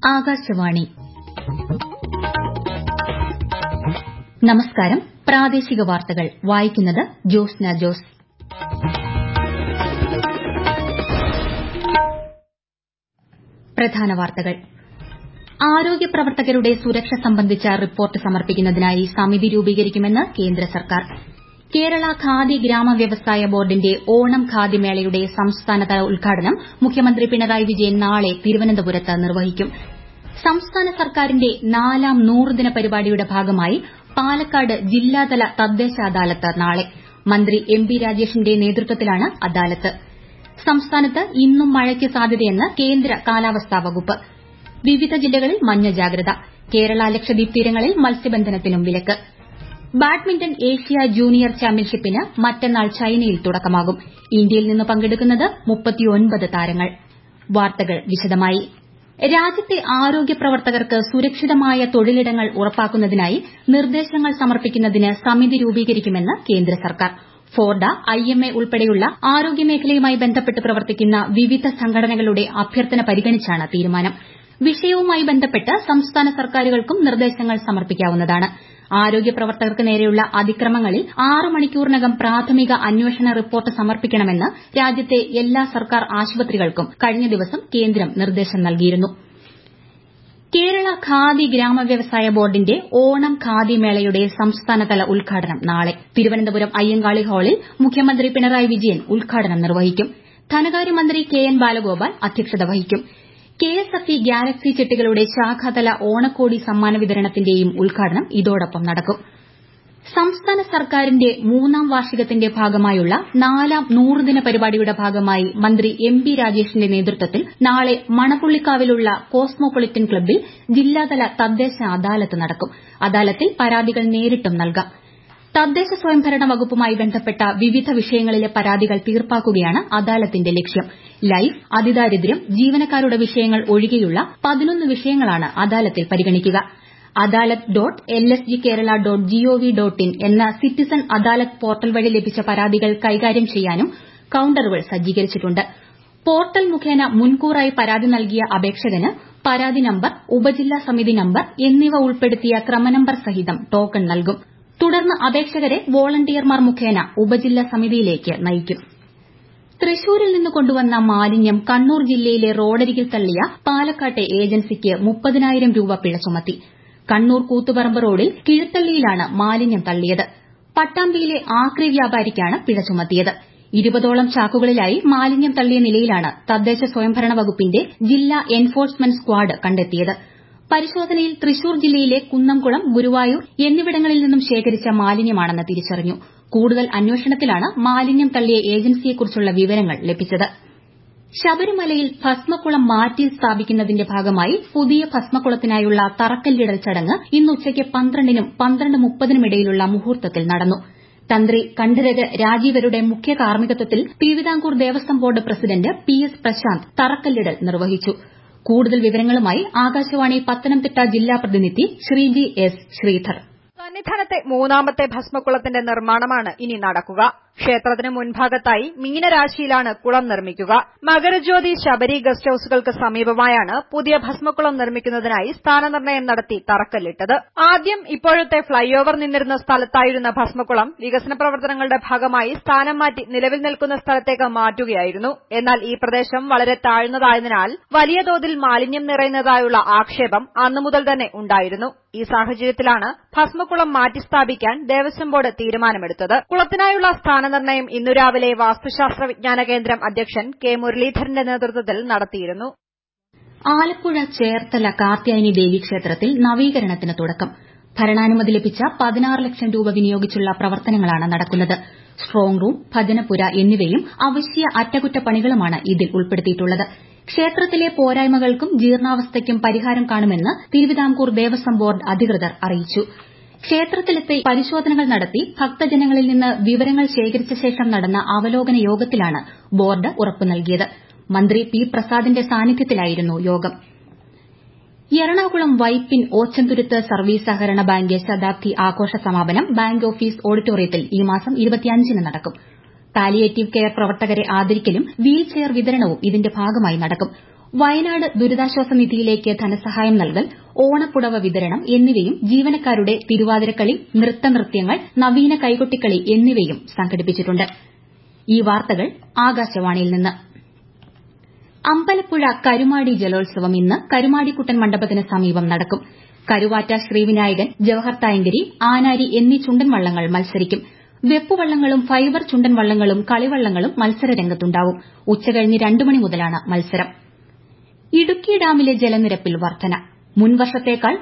ആകാശവാണി നമസ്കാരം പ്രാദേശിക വാർത്തകൾ വായിക്കുന്നത് ജോസ്ന ജോസ് പ്രധാന വാർത്തകൾ ആരോഗ്യ പ്രവർത്തകരുടെ സുരക്ഷ സംബന്ധിച്ച റിപ്പോർട്ട് സമർപ്പിക്കുന്നതിനായി സമിതി രൂപീകരിക്കുമെന്ന് കേന്ദ്ര സർക്കാർ കേരള ഖാദി ഗ്രാമ വ്യവസായ ബോർഡിന്റെ ഓണം ഖാദി മേളയുടെ സംസ്ഥാനതല ഉദ്ഘാടനം മുഖ്യമന്ത്രി പിണറായി വിജയൻ നാളെ തിരുവനന്തപുരത്ത് നിർവഹിക്കും സംസ്ഥാന സർക്കാരിന്റെ നാലാം നൂറുദിന പരിപാടിയുടെ ഭാഗമായി പാലക്കാട് ജില്ലാതല തദ്ദേശ അദാലത്ത് നാളെ മന്ത്രി എം ബി രാജേഷിന്റെ നേതൃത്വത്തിലാണ് അദാലത്ത് സംസ്ഥാനത്ത് ഇന്നും മഴയ്ക്ക് സാധ്യതയെന്ന് കേന്ദ്ര കാലാവസ്ഥാ വകുപ്പ് വിവിധ ജില്ലകളിൽ മഞ്ഞ ജാഗ്രത കേരള ലക്ഷദ്വീപ് തീരങ്ങളിൽ മത്സ്യബന്ധനത്തിനും വിലക്ക് ബാഡ്മിന്റൺ ഏഷ്യ ജൂനിയർ ചാമ്പ്യൻഷിപ്പിന് മറ്റന്നാൾ ചൈനയിൽ തുടക്കമാകും ഇന്ത്യയിൽ നിന്ന് പങ്കെടുക്കുന്നത് താരങ്ങൾ വാർത്തകൾ വിശദമായി രാജ്യത്തെ ആരോഗ്യ പ്രവർത്തകർക്ക് സുരക്ഷിതമായ തൊഴിലിടങ്ങൾ ഉറപ്പാക്കുന്നതിനായി നിർദ്ദേശങ്ങൾ സമർപ്പിക്കുന്നതിന് സമിതി രൂപീകരിക്കുമെന്ന് കേന്ദ്ര സർക്കാർ ഫോർഡ ഐഎംഎ ഉൾപ്പെടെയുള്ള ആരോഗ്യമേഖലയുമായി ബന്ധപ്പെട്ട് പ്രവർത്തിക്കുന്ന വിവിധ സംഘടനകളുടെ അഭ്യർത്ഥന പരിഗണിച്ചാണ് തീരുമാനം വിഷയവുമായി ബന്ധപ്പെട്ട് സംസ്ഥാന സർക്കാരുകൾക്കും നിർദ്ദേശങ്ങൾ സമർപ്പിക്കാവുന്നതാണ് ആരോഗ്യ പ്രവർത്തകർക്ക് നേരെയുള്ള അതിക്രമങ്ങളിൽ ആറ് മണിക്കൂറിനകം പ്രാഥമിക അന്വേഷണ റിപ്പോർട്ട് സമർപ്പിക്കണമെന്ന് രാജ്യത്തെ എല്ലാ സർക്കാർ ആശുപത്രികൾക്കും കഴിഞ്ഞ ദിവസം കേന്ദ്രം നിർദ്ദേശം നൽകിയിരുന്നു കേരള ഖാദി ഗ്രാമ വ്യവസായ ബോർഡിന്റെ ഓണം ഖാദി മേളയുടെ സംസ്ഥാനതല ഉദ്ഘാടനം നാളെ തിരുവനന്തപുരം അയ്യങ്കാളി ഹാളിൽ മുഖ്യമന്ത്രി പിണറായി വിജയൻ ഉദ്ഘാടനം നിർവഹിക്കും ധനകാര്യമന്ത്രി കെ എൻ ബാലഗോപാൽ അധ്യക്ഷത വഹിക്കും കെഎസ്എഫ്ഇ ഗാലക്സി ചിട്ടികളുടെ ശാഖാതല ഓണക്കോടി സമ്മാന വിതരണത്തിന്റെയും ഉദ്ഘാടനം ഇതോടൊപ്പം നടക്കും സംസ്ഥാന സർക്കാരിന്റെ മൂന്നാം വാർഷികത്തിന്റെ ഭാഗമായുള്ള നാലാം നൂറുദിന പരിപാടിയുടെ ഭാഗമായി മന്ത്രി എം ബി രാജേഷിന്റെ നേതൃത്വത്തിൽ നാളെ മണപ്പുള്ളിക്കാവിലുള്ള കോസ്മോപൊളിറ്റൻ ക്ലബ്ബിൽ ജില്ലാതല തദ്ദേശ അദാലത്ത് നടക്കും അദാലത്തിൽ പരാതികൾ നേരിട്ടും നൽകാം തദ്ദേശ സ്വയംഭരണ വകുപ്പുമായി ബന്ധപ്പെട്ട വിവിധ വിഷയങ്ങളിലെ പരാതികൾ തീർപ്പാക്കുകയാണ് അദാലത്തിന്റെ ലക്ഷ്യം ലൈഫ് അതിദാരിദ്ര്യം ജീവനക്കാരുടെ വിഷയങ്ങൾ ഒഴികെയുള്ള പതിനൊന്ന് വിഷയങ്ങളാണ് അദാലത്തിൽ പരിഗണിക്കുക adalat dot L S G Kerala dot gov dot in എന്ന സിറ്റിസൺ അദാലത്ത് പോർട്ടൽ വഴി ലഭിച്ച പരാതികൾ കൈകാര്യം ചെയ്യാനും കൌണ്ടറുകൾ സജ്ജീകരിച്ചിട്ടുണ്ട് പോർട്ടൽ മുഖേന മുൻകൂറായി പരാതി നൽകിയ അപേക്ഷകന് പരാതി നമ്പർ ഉപജില്ലാ സമിതി നമ്പർ എന്നിവ ഉൾപ്പെടുത്തിയ ക്രമനമ്പർ സഹിതം ടോക്കൺ നൽകും തുടർന്ന് അപേക്ഷകരെ വോളണ്ടിയർമാർ മുഖേന ഉപജില്ലാ സമിതിയിലേക്ക് നയിക്കും തൃശൂരിൽ നിന്ന് കൊണ്ടുവന്ന മാലിന്യം കണ്ണൂർ ജില്ലയിലെ റോഡരികിൽ തള്ളിയ പാലക്കാട്ടെ ഏജൻസിക്ക് മുപ്പതിനായിരം രൂപ പിഴ ചുമത്തി കണ്ണൂർ കൂത്തുപറമ്പ് റോഡിൽ കിഴുത്തള്ളിയിലാണ് മാലിന്യം തള്ളിയത് പട്ടാമ്പിയിലെ ആക്രി വ്യാപാരിക്കാണ് പിഴ ചുമത്തിയത് ഇരുപതോളം ചാക്കുകളിലായി മാലിന്യം തള്ളിയ നിലയിലാണ് തദ്ദേശ സ്വയംഭരണ വകുപ്പിന്റെ ജില്ലാ എൻഫോഴ്സ്മെന്റ് സ്ക്വാഡ് കണ്ടെത്തിയത് പരിശോധനയിൽ തൃശൂർ ജില്ലയിലെ കുന്നംകുളം ഗുരുവായൂർ എന്നിവിടങ്ങളിൽ നിന്നും ശേഖരിച്ച മാലിന്യമാണെന്ന് തിരിച്ചറിഞ്ഞു കൂടുതൽ അന്വേഷണത്തിലാണ് മാലിന്യം തള്ളിയ ഏജൻസിയെക്കുറിച്ചുള്ള വിവരങ്ങൾ ലഭിച്ചത് ശബരിമലയിൽ ഭസ്മക്കുളം മാറ്റി സ്ഥാപിക്കുന്നതിന്റെ ഭാഗമായി പുതിയ ഭസ്മക്കുളത്തിനായുള്ള തറക്കല്ലിടൽ ചടങ്ങ് ഇന്ന് ഉച്ചയ്ക്ക് പന്ത്രണ്ടിനും പന്ത്രണ്ട് മുപ്പതിനും ഇടയിലുള്ള മുഹൂർത്തത്തിൽ നടന്നു തന്ത്രി കണ്ഠരര് രാജീവരുടെ മുഖ്യ കാർമ്മികത്വത്തിൽ Thiruvithamkoor Devaswom board president P S Prasanth തറക്കല്ലിടൽ നിർവഹിച്ചു കൂടുതൽ വിവരങ്ങളുമായി ആകാശവാണി പത്തനംതിട്ട ജില്ലാ പ്രതിനിധി ശ്രീജി എസ് ശ്രീധർ സന്നിധാനത്തെ മൂന്നാമത്തെ ഭസ്മക്കുളത്തിന്റെ നിർമ്മാണമാണ് ഇനി നടക്കുക ക്ഷേത്രത്തിന് മുൻഭാഗത്തായി മീനരാശിയിലാണ് കുളം നിർമ്മിക്കുക മകരജ്യോതി ശബരി ഗസ്റ്റ് ഹൌസുകൾക്ക് സമീപമായാണ് പുതിയ ഭസ്മക്കുളം നിർമ്മിക്കുന്നതിനായി സ്ഥാനനിർണ്ണയം നടത്തി തറക്കല്ലിട്ടത് ആദ്യം ഇപ്പോഴത്തെ ഫ്ളൈ ഓവർ നിന്നിരുന്ന സ്ഥലത്തായിരുന്ന ഭസ്മക്കുളം വികസന പ്രവർത്തനങ്ങളുടെ ഭാഗമായി സ്ഥാനം മാറ്റി നിലവിൽ നിൽക്കുന്ന സ്ഥലത്തേക്ക് മാറ്റുകയായിരുന്നു എന്നാൽ ഈ പ്രദേശം വളരെ താഴ്ന്നതായതിനാൽ വലിയ തോതിൽ മാലിന്യം നിറയുന്നതായുള്ള ആക്ഷേപം അന്നു മുതൽ തന്നെ ഉണ്ടായിരുന്നു ഈ സാഹചര്യത്തിലാണ് ഭസ്മക്കുളം മാറ്റിസ്ഥാപിക്കാൻ ദേവസ്വം ബോർഡ് തീരുമാനമെടുത്തത് കുളത്തിനായുള്ള സ്ഥാനനിർണ്ണയം ഇന്നു രാവിലെ വാസ്തുശാസ്ത്ര വിജ്ഞാന കേന്ദ്രം അധ്യക്ഷൻ കെ മുരളീധരന്റെ നേതൃത്വത്തിൽ നടത്തിയിരുന്നു ആലപ്പുഴ ചേർത്തല കാർത്യായനി ദേവി ക്ഷേത്രത്തിൽ നവീകരണത്തിന് തുടക്കം ഭരണാനുമതി ലഭിച്ച പതിനാറ് ലക്ഷം രൂപ വിനിയോഗിച്ചുള്ള പ്രവർത്തനങ്ങളാണ് നടക്കുന്നത് സ്ട്രോങ് റൂം ഭജനപുര എന്നിവയും അവശ്യ അറ്റകുറ്റപ്പണികളുമാണ് ഇതിൽ ഉൾപ്പെടുത്തിയിട്ടുള്ളത് ക്ഷേത്രത്തിലെ പോരായ്മകൾക്കും ജീർണാവസ്ഥയ്ക്കും പരിഹാരം കാണുമെന്ന് തിരുവിതാംകൂർ ദേവസ്വം ബോർഡ് അധികൃതർ അറിയിച്ചു ക്ഷേത്രത്തിലെത്തി പരിശോധനകൾ നടത്തി ഭക്തജനങ്ങളിൽ നിന്ന് വിവരങ്ങൾ ശേഖരിച്ച ശേഷം നടന്ന അവലോകന യോഗത്തിലാണ് ബോർഡ് ഉറപ്പു നൽകിയത് മന്ത്രി പി പ്രസാദിന്റെ സാന്നിധ്യത്തിലായിരുന്നു യോഗം എറണാകുളം വൈപ്പിൻ ഓച്ചന്തുരുത്ത് സർവീസ് സഹകരണ ബാങ്ക് ശതാബ്ദി ആഘോഷ സമാപനം ബാങ്ക് ഓഫീസ് ഓഡിറ്റോറിയത്തിൽ ഈ മാസം ന് നടക്കും പാലിയേറ്റീവ് കെയർ പ്രവർത്തകരെ ആദരിക്കലും വീൽ ചെയർ വിതരണവും ഇതിന്റെ ഭാഗമായി നടക്കും വയനാട് ദുരിതാശ്വാസ നിധിയിലേക്ക് ധനസഹായം നൽകൽ ഓണപ്പുടവ വിതരണം എന്നിവയും ജീവനക്കാരുടെ തിരുവാതിരക്കളി നൃത്തനൃത്യങ്ങൾ നവീന കൈകൊട്ടിക്കളി എന്നിവയും സംഘടിപ്പിച്ചിട്ടുണ്ട് ഈ വാർത്തകൾ ആകാശവാണിയിൽ നിന്ന് അമ്പലപ്പുഴ കരുമാടി ജലോത്സവം ഇന്ന് കരുമാടിക്കുട്ടൻ മണ്ഡപത്തിന് സമീപം നടക്കും കരുവാറ്റ ശ്രീവിനായകൻ ജവഹർ തായങ്കരി ആനാരി എന്നീ ചുണ്ടൻ വള്ളങ്ങൾ മത്സരിക്കും വെപ്പുവള്ളങ്ങളും ഫൈബർ ചുണ്ടൻ വള്ളങ്ങളും കളിവള്ളങ്ങളും മത്സരരംഗത്തുണ്ടാവും ഉച്ചകഴിഞ്ഞ് രണ്ട് മണി മുതലാണ് മത്സരം ഇടുക്കി ഡാമിലെ ജലനിരപ്പിൽ വർധന മുൻവർഷത്തേക്കാൾ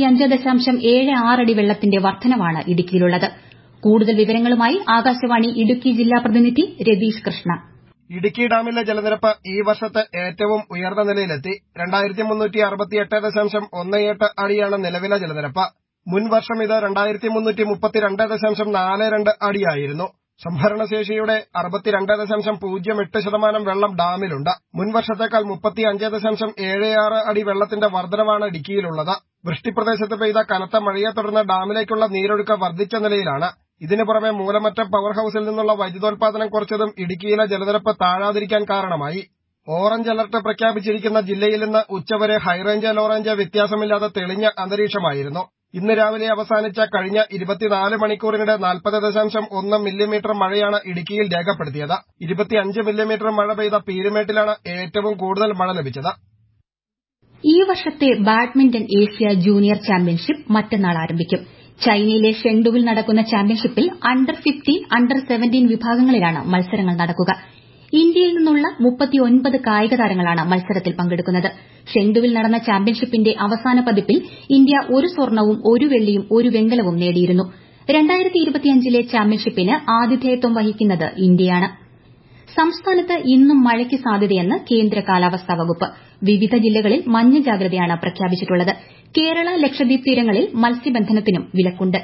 അടി വെള്ളത്തിന്റെ വർധനവാണ് ഇടുക്കിയിലുള്ളത് കൂടുതൽ വിവരങ്ങളുമായി ആകാശവാണി ഇടുക്കി ജില്ലാ പ്രതിനിധി രതീഷ് കൃഷ്ണ ഇടുക്കി ഡാമിലെ ജലനിരപ്പ് ഈ വർഷത്തെ ഏറ്റവും ഉയർന്ന നിലയിലെത്തി രണ്ടായിരത്തി മുന്നൂറ്റി അറുപത്തിയെട്ട് ദശാംശം ഒന്ന് എട്ട് അടിയാണ് നിലവിലെ ജലനിരപ്പ് മുൻ വർഷം ഇത് രണ്ടായിരത്തി മുന്നൂറ്റി മുപ്പത്തിരണ്ട് ദശാംശം നാല് രണ്ട് അടിയായിരുന്നു സംഭരണശേഷിയുടെ അറുപത്തിരണ്ട് ദശാംശം പൂജ്യം എട്ട് ശതമാനം വെള്ളം ഡാമിലുണ്ട് മുൻ വർഷത്തേക്കാൾ മുപ്പത്തി അഞ്ച് ദശാംശം ഏഴ് ആറ് അടി വെള്ളത്തിന്റെ വർധനവാണ് ഇടുക്കിയിലുള്ളത് വൃഷ്ടിപ്രദേശത്ത് പെയ്ത കനത്ത മഴയെ തുടർന്ന് ഡാമിലേക്കുള്ള നീരൊഴുക്ക് വർദ്ധിച്ച നിലയിലാണ് ഇതിനു പുറമെ മൂലമറ്റം പവർ ഹൌസിൽ നിന്നുള്ള വൈദ്യുതോൽപാദനം കുറച്ചതും ഇടുക്കിയിലെ ജലനിരപ്പ് താഴാതിരിക്കാൻ കാരണമായി ഓറഞ്ച് അലർട്ട് പ്രഖ്യാപിച്ചിരിക്കുന്ന ജില്ലയിൽ നിന്ന് ഉച്ചവരെ ഹൈറേഞ്ച് ലോറേഞ്ച് വ്യത്യാസമില്ലാതെ തെളിഞ്ഞ അന്തരീക്ഷമായിരുന്നു ഇന്ന് രാവിലെ അവസാനിച്ച കഴിഞ്ഞ ഇരുപത്തിനാല് മണിക്കൂറിനിടെ നാൽപ്പത് ദശാംശം ഒന്ന് മില്ലിമീറ്റർ മഴയാണ് ഇടുക്കിയിൽ രേഖപ്പെടുത്തിയത് ഇരുപത്തിയഞ്ച് മില്ലിമീറ്റർ മഴ പെയ്ത പീരുമേട്ടിലാണ് ഏറ്റവും കൂടുതൽ മഴ ലഭിച്ചത് ഈ വർഷത്തെ ബാഡ്മിന്റൺ ഏഷ്യ ജൂനിയർ ചാമ്പ്യൻഷിപ്പ് മറ്റന്നാൾ ആരംഭിക്കും ചൈനയിലെ ഷെൻഡുവിൽ നടക്കുന്ന ചാമ്പ്യൻഷിപ്പിൽ അണ്ടർ ഫിഫ്റ്റീൻ അണ്ടർ സെവന്റീൻ വിഭാഗങ്ങളിലാണ് മത്സരങ്ങൾ നടക്കുക ഇന്ത്യയിൽ നിന്നുള്ള മുപ്പത്തിയൊൻപത് കായിക താരങ്ങളാണ് മത്സരത്തിൽ പങ്കെടുക്കുന്നത് ഷെൻഡുവിൽ നടന്ന ചാമ്പ്യൻഷിപ്പിന്റെ അവസാന പതിപ്പിൽ ഇന്ത്യ ഒരു സ്വർണവും ഒരു വെള്ളിയും ഒരു വെങ്കലവും നേടിയിരുന്നു ലെ ചാമ്പ്യൻഷിപ്പിന് ആതിഥേയത്വം വഹിക്കുന്നത് ഇന്ത്യയാണ് സംസ്ഥാനത്ത് ഇന്നും മഴയ്ക്ക് സാധ്യതയെന്ന് കേന്ദ്ര കാലാവസ്ഥാ വകുപ്പ് വിവിധ ജില്ലകളിൽ മഞ്ഞ ജാഗ്രതയാണ് പ്രഖ്യാപിച്ചിട്ടുള്ളത് കേരള ലക്ഷദ്വീപ് തീരങ്ങളിൽ മത്സ്യബന്ധനത്തിനും വിലക്കുണ്ട്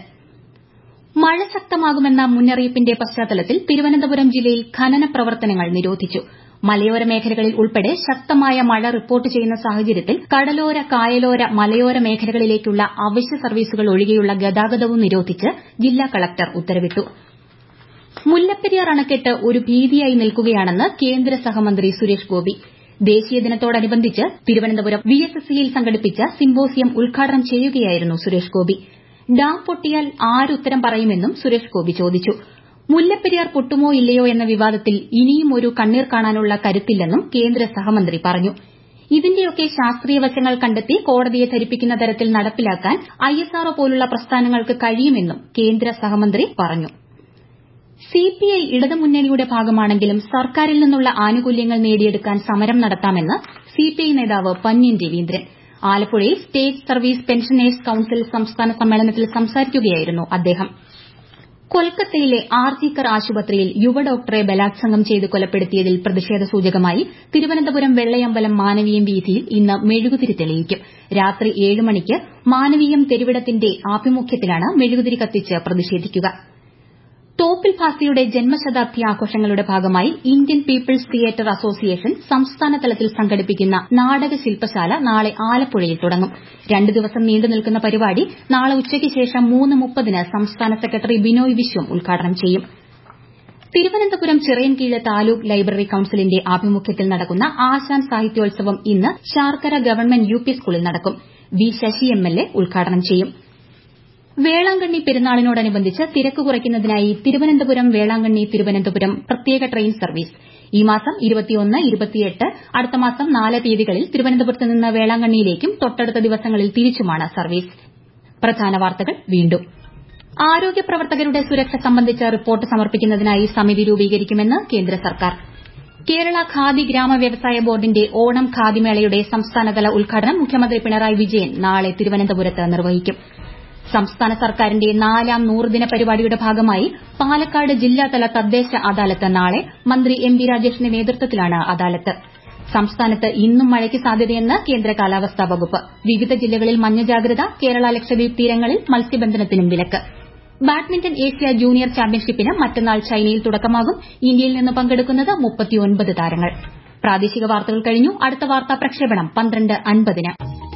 മഴ ശക്തമാകുമെന്ന മുന്നറിയിപ്പിന്റെ പശ്ചാത്തലത്തിൽ തിരുവനന്തപുരം ജില്ലയിൽ ഖനന പ്രവർത്തനങ്ങൾ നിരോധിച്ചു മലയോര മേഖലകളിൽ ഉൾപ്പെടെ ശക്തമായ മഴ റിപ്പോർട്ട് ചെയ്യുന്ന സാഹചര്യത്തിൽ കടലോര കായലോര മലയോര മേഖലകളിലേക്കുള്ള അവശ്യ സർവീസുകൾ ഒഴികെയുള്ള ഗതാഗതവും നിരോധിച്ച് ജില്ലാ കളക്ടർ ഉത്തരവിട്ടു മുല്ലപ്പെരിയാർ അണക്കെട്ട് ഒരു ഭീതിയായി നിൽക്കുകയാണെന്ന് കേന്ദ്ര സഹമന്ത്രി സുരേഷ് ഗോപി ദേശീയ ദിനത്തോടനുബന്ധിച്ച് തിരുവനന്തപുരം വി എസ് എസ് സിയിൽ സംഘടിപ്പിച്ച സിമ്പോസിയം ഉദ്ഘാടനം ചെയ്യുകയായിരുന്നു സുരേഷ് ഗോപി ഡാം പൊട്ടിയാൽ ആരുത്തരം പറയുമെന്നും സുരേഷ് ഗോപി ചോദിച്ചു മുല്ലപ്പെരിയാർ പൊട്ടുമോ ഇല്ലയോ എന്ന വിവാദത്തിൽ ഇനിയും ഒരു കണ്ണീർ കാണാനുള്ള കരുത്തില്ലെന്നും കേന്ദ്ര സഹമന്ത്രി പറഞ്ഞു ഇതിന്റെയൊക്കെ ശാസ്ത്രീയ വശങ്ങൾ കണ്ടെത്തി കോടതിയെ ധരിപ്പിക്കുന്ന തരത്തിൽ നടപ്പിലാക്കാൻ ഐഎസ്ആർഒ പോലുള്ള പ്രസ്ഥാനങ്ങൾക്ക് കഴിയുമെന്നും കേന്ദ്ര സഹമന്ത്രി പറഞ്ഞു സിപിഐ ഇടതുമുന്നണിയുടെ ഭാഗമാണെങ്കിലും സർക്കാരിൽ നിന്നുള്ള ആനുകൂല്യങ്ങൾ നേടിയെടുക്കാൻ സമരം നടത്താമെന്ന് സിപിഐ നേതാവ് പന്ന്യൻ രവീന്ദ്രൻ ആലപ്പുഴയിൽ സ്റ്റേറ്റ് സർവീസ് പെൻഷനേഴ്സ് കൌൺസിൽ സംസ്ഥാന സമ്മേളനത്തിൽ സംസാരിക്കുകയായിരുന്നു അദ്ദേഹം കൊൽക്കത്തയിലെ ആർജിക്കർ ആശുപത്രിയിൽ യുവ ഡോക്ടറെ ബലാത്സംഗം ചെയ്ത് കൊലപ്പെടുത്തിയതിൽ പ്രതിഷേധ സൂചകമായി തിരുവനന്തപുരം വെള്ളയമ്പലം മാനവീയം വീഥിയിൽ ഇന്ന് മെഴുകുതിരി തെളിയിക്കും രാത്രി ഏഴ് മണിക്ക് മാനവീയം തെരുവിടത്തിന്റെ ആഭിമുഖ്യത്തിലാണ് മെഴുകുതിരി കത്തിച്ച് പ്രതിഷേധിക്കുക തോപ്പിൽ ഭാസിയുടെ ജന്മശതാബ്ദി ആഘോഷങ്ങളുടെ ഭാഗമായി ഇന്ത്യൻ പീപ്പിൾസ് തിയേറ്റർ അസോസിയേഷൻ സംസ്ഥാന തലത്തിൽ സംഘടിപ്പിക്കുന്ന നാടക ശില്പശാല നാളെ ആലപ്പുഴയിൽ തുടങ്ങും രണ്ട് ദിവസം നീണ്ടു നിൽക്കുന്ന പരിപാടി നാളെ ഉച്ചയ്ക്ക് ശേഷം മൂന്ന് മുപ്പതിന് സംസ്ഥാന സെക്രട്ടറി ബിനോയ് വിശ്വം ഉദ്ഘാടനം ചെയ്യും തിരുവനന്തപുരം ചിറയൻകീഴ് താലൂക്ക് ലൈബ്രറി കൌൺസിലിന്റെ ആഭിമുഖ്യത്തിൽ നടക്കുന്ന ആശാൻ സാഹിത്യോത്സവം ഇന്ന് ശാർക്കര ഗവൺമെന്റ് യു പി സ്കൂളിൽ നടക്കും V Sasi M L A ഉദ്ഘാടനം ചെയ്യും വേളാങ്കണ്ണി പെരുന്നാളിനോടനുബന്ധിച്ച് തിരക്ക് കുറയ്ക്കുന്നതിനായി തിരുവനന്തപുരം വേളാങ്കണ്ണി തിരുവനന്തപുരം പ്രത്യേക ട്രെയിൻ സർവീസ് ഈ മാസം അടുത്ത മാസം നാല് തീയതികളിൽ തിരുവനന്തപുരത്ത് നിന്ന് വേളാങ്കണ്ണിയിലേക്കും തൊട്ടടുത്ത ദിവസങ്ങളിൽ തിരിച്ചുമാണ് സർവീസ് പ്രധാന വാർത്തകൾ വീണ്ടും ആരോഗ്യ പ്രവർത്തകരുടെ സുരക്ഷ സംബന്ധിച്ച റിപ്പോർട്ട് സമർപ്പിക്കുന്നതിനായി സമിതി രൂപീകരിക്കുമെന്ന് കേന്ദ്ര സർക്കാർ കേരള ഖാദി ഗ്രാമ വ്യവസായ ബോർഡിന്റെ ഓണം ഖാദിമേളയുടെ സംസ്ഥാനതല ഉദ്ഘാടനം മുഖ്യമന്ത്രി പിണറായി വിജയൻ നാളെ തിരുവനന്തപുരത്ത് നിർവഹിക്കും സംസ്ഥാന സർക്കാരിന്റെ നാലാം നൂറുദിന പരിപാടിയുടെ ഭാഗമായി പാലക്കാട് ജില്ലാതല തദ്ദേശ അദാലത്ത് നാളെ മന്ത്രി എം ബി രാജേഷിന്റെ നേതൃത്വത്തിലാണ് അദാലത്ത് സംസ്ഥാനത്ത് ഇന്നും മഴയ്ക്ക് സാധ്യതയെന്ന് കേന്ദ്ര കാലാവസ്ഥാ വകുപ്പ് വിവിധ ജില്ലകളിൽ മഞ്ഞ ജാഗ്രത കേരള ലക്ഷദ്വീപ് തീരങ്ങളിൽ മത്സ്യബന്ധനത്തിനും വിലക്ക് ബാഡ്മിന്റൺ ഏഷ്യ ജൂനിയർ ചാമ്പ്യൻഷിപ്പിന് മറ്റന്നാൾ ചൈനയിൽ തുടക്കമാകും ഇന്ത്യയിൽ നിന്ന് പങ്കെടുക്കുന്നത് മുപ്പത്തിയൊൻപത് താരങ്ങൾ പ്രാദേശിക വാർത്തകൾ കഴിഞ്ഞു അടുത്ത വാർത്താ പ്രക്ഷേപണം പന്ത്രണ്ട് അൻപതിന്